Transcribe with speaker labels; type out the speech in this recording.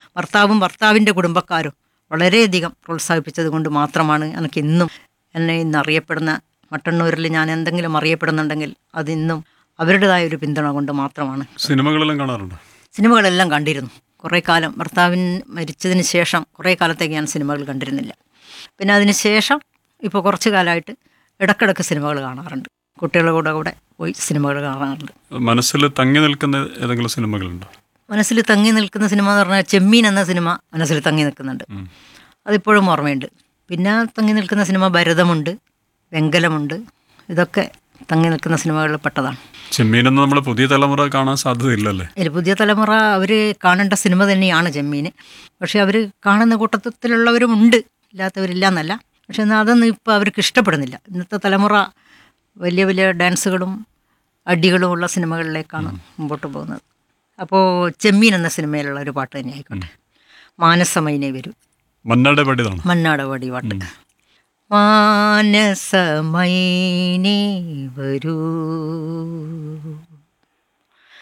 Speaker 1: ഭർത്താവും ഭർത്താവിൻ്റെ കുടുംബക്കാരും വളരെയധികം പ്രോത്സാഹിപ്പിച്ചത് കൊണ്ട് മാത്രമാണ് എനിക്ക് ഇന്നും എന്നെ ഇന്ന് അറിയപ്പെടുന്ന മട്ടന്നൂരിൽ ഞാൻ എന്തെങ്കിലും അറിയപ്പെടുന്നുണ്ടെങ്കിൽ അതിന്നും അവരുടേതായ ഒരു പിന്തുണ കൊണ്ട് മാത്രമാണ്
Speaker 2: സിനിമകളെല്ലാം കാണാറുണ്ടോ
Speaker 1: സിനിമകളെല്ലാം കണ്ടിരുന്നു കുറേ കാലം ഭർത്താവിൻ മരിച്ചതിന് ശേഷം കുറേ കാലത്തേക്ക് ഞാൻ സിനിമകൾ കണ്ടിരുന്നില്ല പിന്നെ അതിന് ശേഷം ഇപ്പോൾ കുറച്ച് കാലമായിട്ട് ഇടക്കിടക്ക് സിനിമകൾ കാണാറുണ്ട് കുട്ടികളുടെ കൂടെ കൂടെ പോയി സിനിമകൾ കാണാറുണ്ട്
Speaker 2: മനസ്സിൽ തങ്ങി നിൽക്കുന്ന ഏതെങ്കിലും സിനിമകളുണ്ടോ
Speaker 1: മനസ്സിൽ തങ്ങി നിൽക്കുന്ന സിനിമ എന്ന് പറഞ്ഞാൽ ചെമ്മീൻ എന്ന സിനിമ മനസ്സിൽ തങ്ങി നിൽക്കുന്നുണ്ട്
Speaker 2: ഉം.
Speaker 1: അതിപ്പോഴും ഓർമ്മയുണ്ട് പിന്നെ തങ്ങി നിൽക്കുന്ന സിനിമ ഭരതമുണ്ട് വെങ്കലമുണ്ട് ഇതൊക്കെ തങ്ങി നിൽക്കുന്ന സിനിമകളിൽ പെട്ടതാണ്
Speaker 2: ചെമ്മീനൊന്നും നമ്മൾ പുതിയ തലമുറ കാണാൻ സാധ്യതയില്ലല്ലേ
Speaker 1: ഇതിൽ പുതിയ തലമുറ അവർ കാണേണ്ട സിനിമ തന്നെയാണ് ചെമ്മീൻ പക്ഷേ അവർ കാണുന്ന കൂട്ടത്തിലുള്ളവരുമുണ്ട് ഇല്ലാത്തവരില്ല എന്നല്ല പക്ഷെ എന്നാൽ അതൊന്നും ഇപ്പോൾ അവർക്ക് ഇഷ്ടപ്പെടുന്നില്ല ഇന്നത്തെ തലമുറ വലിയ വലിയ ഡാൻസുകളും അടികളും ഉള്ള സിനിമകളിലേക്കാണ് മുമ്പോട്ട് പോകുന്നത് അപ്പോൾ ചെമ്മീൻ എന്ന സിനിമയിലുള്ള ഒരു പാട്ട് തന്നെ ആയിക്കോട്ടെ മാനസമൈനെ വരൂ
Speaker 2: മന്നാടെ പടിതാണ്
Speaker 1: മണ്ണാട് പാടി പാട്ട് മാനസമൈനെ വരൂ